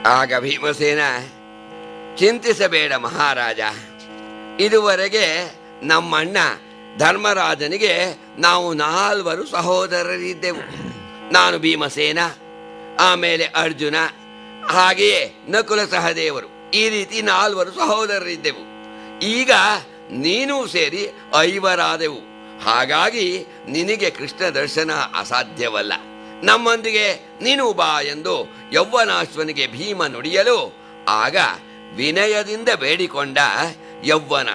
ಆಗ ಭೀಮಸೇನ ಚಿಂತಿಸಬೇಡ ಮಹಾರಾಜ ಇದುವರೆಗೆ ನಮ್ಮಣ್ಣ ಧರ್ಮರಾಜನಿಗೆ ನಾವು ನಾಲ್ವರು ಸಹೋದರರಿದ್ದೆವು ನಾನು ಭೀಮಸೇನ ಆಮೇಲೆ ಅರ್ಜುನ ಹಾಗೆಯೇ ನಕುಲ ಸಹದೇವರು ಈ ರೀತಿ ನಾಲ್ವರು ಸಹೋದರರಿದ್ದೆವು ಈಗ ನೀನೂ ಸೇರಿ ಐವರಾದೆವು ಹಾಗಾಗಿ ನಿನಗೆ ಕೃಷ್ಣ ದರ್ಶನ ಅಸಾಧ್ಯವಲ್ಲ ನಮ್ಮೊಂದಿಗೆ ನೀನು ಬಾ ಎಂದು ಯೌವನಾಶ್ವನಿಗೆ ಭೀಮ ನುಡಿಯಲು ಆಗ ವಿನಯದಿಂದ ಬೇಡಿಕೊಂಡ ಯೌವನ